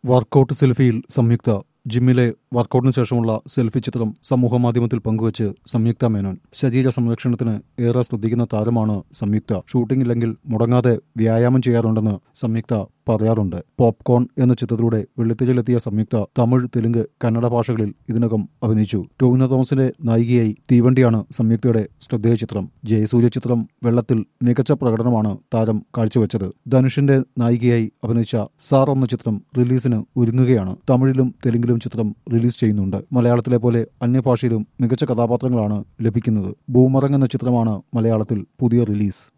workout സെൽഫിയിൽ സംയുക്ത ജിമ്മിലെ വർക്കൗട്ടിന് ശേഷമുള്ള selfie ചിത്രം സമൂഹമാധ്യമത്തിൽ പങ്കുവച്ച് സംയുക്ത മേനോൻ ശരീര സംരക്ഷണത്തിന് ഏറെ ശ്രദ്ധിക്കുന്ന താരമാണ് സംയുക്ത ഷൂട്ടിംഗ് ഇല്ലെങ്കിൽ മുടങ്ങാതെ വ്യായാമം ചെയ്യാറുണ്ടെന്ന് സംയുക്ത പറയാറുണ്ട് പോപ്കോൺ എന്ന ചിത്രത്തിലൂടെ വെള്ളിത്തിരയിലെത്തിയ സംയുക്ത തമിഴ് തെലുങ്ക് കന്നഡ ഭാഷകളിൽ ഇതിനകം അഭിനയിച്ചു ടോവിനോ തോമസിന്റെ നായികയായി തീവണ്ടിയാണ് സംയുക്തയുടെ ശ്രദ്ധേയ ചിത്രം ജയസൂര്യ ചിത്രം വെള്ളത്തിൽ മികച്ച പ്രകടനമാണ് താരം കാഴ്ചവെച്ചത് ധനുഷിന്റെ നായികയായി അഭിനയിച്ച സാർ എന്ന ചിത്രം റിലീസിന് ഒരുങ്ങുകയാണ് തമിഴിലും തെലുങ്കിലും ചിത്രം റിലീസ് ചെയ്യുന്നുണ്ട് മലയാളത്തിലെ പോലെ അന്യഭാഷയിലും മികച്ച കഥാപാത്രങ്ങളാണ് ലഭിക്കുന്നത് ബൂമറങ് എന്ന ചിത്രമാണ് മലയാളത്തിൽ പുതിയ റിലീസ്